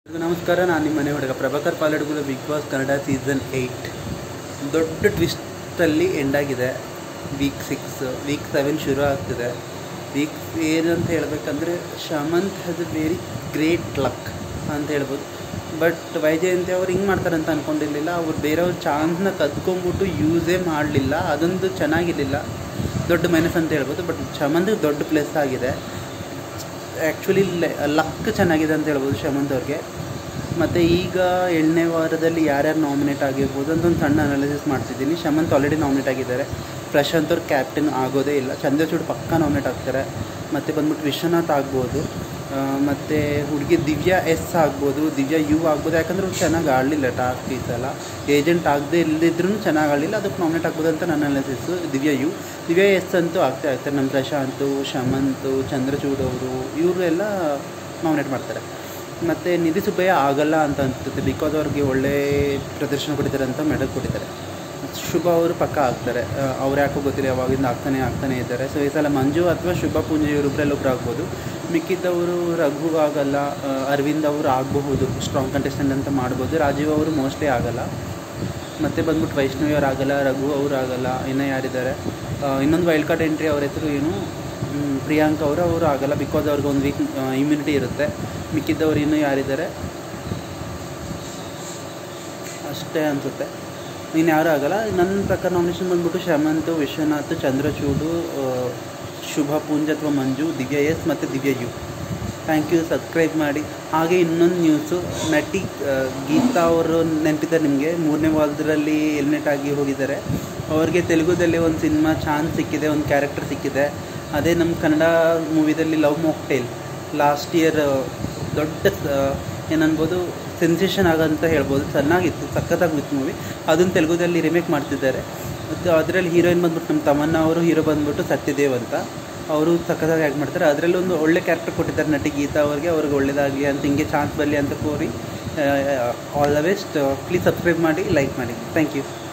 ನಮಸ್ಕಾರ ನಾನು ನಿಮ್ಮ ಮನೆ ಹುಡುಗ Prabhakar Paladgula big boss Kannada season eight ದೊಡ್ಡ ಟ್ವಿಸ್ಟಲ್ಲಿ ಎಂಡ್ ಆಗಿದೆ ವೀಕ್ ಸಿಕ್ಸ್ ವೀಕ್ ಸೆವೆನ್ ಶುರು ಆಗ್ತಿದೆ ವೀಕ್ ಏನಂತ ಹೇಳಬೇಕಂದ್ರೆ Shamanth has a very great luck ಅಂತ ಹೇಳ್ಬೋದು ಬಟ್ ವೈಜಯಂತಿ ಅವ್ರು ಹಿಂಗೆ ಮಾಡ್ತಾರೆ ಅಂತ ಅಂದ್ಕೊಂಡಿರಲಿಲ್ಲ ಅವ್ರು ಬೇರೆಯವ್ರ ಚಾನ್ಸ್ನ ಕದ್ಕೊಂಬಿಟ್ಟು ಯೂಸೇ ಮಾಡಲಿಲ್ಲ ಅದೊಂದು ಚೆನ್ನಾಗಿರಲಿಲ್ಲ ದೊಡ್ಡ ಮೈನಸ್ ಅಂತ ಹೇಳ್ಬೋದು ಬಟ್ ಶಮಂತ್ಗೆ ದೊಡ್ಡ ಪ್ಲಸ್ ಆಗಿದೆ ಆ್ಯಕ್ಚುಲಿ ಲಕ್ ಚೆನ್ನಾಗಿದೆ ಅಂತ ಹೇಳ್ಬೋದು ಶಮಂತ್ ಅವ್ರಿಗೆ ಮತ್ತು ಈಗ ಏಳನೇ ವಾರದಲ್ಲಿ ಯಾರ್ಯಾರು ನಾಮಿನೇಟ್ ಆಗಿರ್ಬೋದು ಅಂತ ಒಂದು ಸಣ್ಣ ಅನಾಲಿಸಿಸ್ ಮಾಡ್ತಿದ್ದೀನಿ ಶಮಂತ್ ಆಲ್ರೆಡಿ ನಾಮಿನೇಟ್ ಆಗಿದ್ದಾರೆ ಪ್ರಶಾಂತ್ ಅವ್ರು ಕ್ಯಾಪ್ಟನ್ ಆಗೋದೇ ಇಲ್ಲ ಚಂದ್ರಚೂಡ್ ಪಕ್ಕ ನಾಮಿನೇಟ್ ಆಗ್ತಾರೆ ಮತ್ತು ಬಂದ್ಬಿಟ್ಟು ವಿಶ್ವನಾಥ್ ಆಗ್ಬೋದು ಮತ್ತು ಹುಡುಗಿ ದಿವ್ಯಾ ಎಸ್ ಆಗ್ಬೋದು ದಿವ್ಯಾ ಯು ಆಗ್ಬೋದು ಯಾಕಂದ್ರೆ ಅವ್ರು ಚೆನ್ನಾಗಿ ಆಡಲಿಲ್ಲ ಟಾಸ್ಕ್ ಈ ಸಲ ಏಜೆಂಟ್ ಆಗದೆ ಇಲ್ಲದಿದ್ರೂ ಚೆನ್ನಾಗಿ ಆಡಲಿಲ್ಲ ಅದಕ್ಕೆ ನಾಮಿನೇಟ್ ಆಗ್ಬೋದು ಅಂತ ನನ್ನ analysis Divya U Divya S ಅಂತೂ ಆಗ್ತಾ ಆಗ್ತಾರೆ ನಮ್ಮ ಪ್ರಶಾಂತು ಶಮಂತು ಚಂದ್ರಚೂಡ್ ಅವರು ಇವರು ಎಲ್ಲ ನಾಮಿನೇಟ್ ಮಾಡ್ತಾರೆ ಮತ್ತು ನಿಧಿ ಸುಬ್ಬಯ್ಯ ಆಗಲ್ಲ ಅಂತ ಅನ್ಸುತ್ತೆ ಬಿಕಾಸ್ ಅವ್ರಿಗೆ ಒಳ್ಳೆ ಪ್ರದರ್ಶನ ಕೊಟ್ಟಿದ್ದಾರೆ ಅಂತ ಮೆಡಲ್ ಕೊಟ್ಟಿದ್ದಾರೆ ಶುಭ ಅವರು ಪಕ್ಕ ಆಗ್ತಾರೆ ಅವ್ರು ಯಾಕೋ ಗೊತ್ತಿಲ್ಲ ಯಾವಾಗಿಂದ ಆಗ್ತಾನೆ ಆಗ್ತಾನೆ ಇದ್ದಾರೆ ಸೊ ಈ ಸಲ ಮಂಜು ಅಥವಾ ಶುಭ ಪೂಂಜೆ ಇವರಿಬ್ಬರಲ್ಲಿ ಒಬ್ರು ಆಗ್ಬೋದು ಮಿಕ್ಕಿದ್ದವರು ರಘು ಆಗಲ್ಲ ಆ, ಅರವಿಂದ್ ಅವರು ಆಗಬಹುದು ಸ್ಟ್ರಾಂಗ್ ಕಂಟೆಸ್ಟೆಂಟ್ ಅಂತ ಮಾಡ್ಬೋದು ರಾಜೀವ್ ಅವರು ಮೋಸ್ಟ್ಲಿ ಆಗಲ್ಲ ಮತ್ತು ಬಂದ್ಬಿಟ್ಟು ವೈಷ್ಣವಿ ಅವ್ರು ಆಗಲ್ಲ ರಘು ಅವ್ರು ಆಗಲ್ಲ ಇನ್ನು ಯಾರಿದ್ದಾರೆ ಆ, ಇನ್ನೊಂದು ವೈಲ್ಡ್ ಕಾರ್ಡ್ ಎಂಟ್ರಿ ಅವ್ರ ಹೆಸರು ಏನು ಮ್, ಪ್ರಿಯಾಂಕ್ ಅವರು ಅವರು ಆಗಲ್ಲ ಬಿಕಾಸ್ ಅವ್ರಿಗೆ ಒಂದು ವೀಕ್ ಇಮ್ಯುನಿಟಿ ಇರುತ್ತೆ ಮಿಕ್ಕಿದ್ದವ್ರು ಇನ್ನೂ ಯಾರಿದ್ದಾರೆ ಅಷ್ಟೇ ಅನಿಸುತ್ತೆ ಇನ್ನು ಯಾರೂ ಆಗಲ್ಲ ನನ್ನ ಪ್ರಕಾರ ನಾಮಿನೇಷನ್ ಬಂದ್ಬಿಟ್ಟು ಶಮಂತ್ ವಿಶ್ವನಾಥ್ ಚಂದ್ರಚೂಡು ಆ, ಶುಭ ಪೂಂಜ್ ಅಥವಾ ಮಂಜು ದಿವ್ಯ ಎಸ್ ಮತ್ತು ದಿವ್ಯ ಯು ಥ್ಯಾಂಕ್ ಯು ಸಬ್ಸ್ಕ್ರೈಬ್ ಮಾಡಿ ಹಾಗೆ ಇನ್ನೊಂದು ನ್ಯೂಸು ನಟಿ ಆ, ಗೀತಾ ಅವರು ನೆನಪಿದ್ದಾರೆ ನಿಮಗೆ ಮೂರನೇ ವಾರದಲ್ಲಿ ಎಲಿಮಿನೇಟ್ ಆಗಿ ಹೋಗಿದ್ದಾರೆ ಅವ್ರಿಗೆ ತೆಲುಗುದಲ್ಲಿ ಒಂದು ಸಿನಿಮಾ ಚಾನ್ಸ್ ಸಿಕ್ಕಿದೆ ಒಂದು ಕ್ಯಾರೆಕ್ಟರ್ ಸಿಕ್ಕಿದೆ ಅದೇ ನಮ್ಮ ಕನ್ನಡ ಮೂವಿದಲ್ಲಿ ಲವ್ ಮಾಕ್ಟೇಲ್ ಲಾಸ್ಟ್ ಇಯರ್ ದೊಡ್ಡ ಸ- ಏನನ್ಬೋದು ಸೆನ್ಸೇಷನ್ ಆಗಂತ ಹೇಳ್ಬೋದು ಚೆನ್ನಾಗಿತ್ತು ಸಖತ್ತಾಗಿತ್ತು ಮೂವಿ ಅದನ್ನು ತೆಲುಗುದಲ್ಲಿ ರಿಮೇಕ್ ಮಾಡ್ತಿದ್ದಾರೆ ಮತ್ತು ಅದರಲ್ಲಿ ಹೀರೋಯಿನ್ ಬಂದ್ಬಿಟ್ಟು ನಮ್ಮ ತಮನ್ನ ಅವರು ಹೀರೋ ಬಂದ್ಬಿಟ್ಟು ಸತ್ಯದೇವ್ ಅಂತ ಅವರು ಸಖತ್ತಾಗಿ ಆ್ಯಕ್ಟ್ ಮಾಡ್ತಾರೆ ಅದರಲ್ಲಿ ಒಂದು ಒಳ್ಳೆ ಕ್ಯಾರೆಕ್ಟರ್ ಕೊಟ್ಟಿದ್ದಾರೆ ನಟಿ ಗೀತಾ ಅವ್ರಿಗೆ ಅವ್ರಿಗೆ ಒಳ್ಳೇದಾಗಲಿ ಅಂತ ಹಿಂಗೆ ಚಾನ್ಸ್ ಬರಲಿ ಅಂತ ಕೋರಿ all the best please subscribe ಮಾಡಿ ಲೈಕ್ ಮಾಡಿ ಥ್ಯಾಂಕ್ ಯು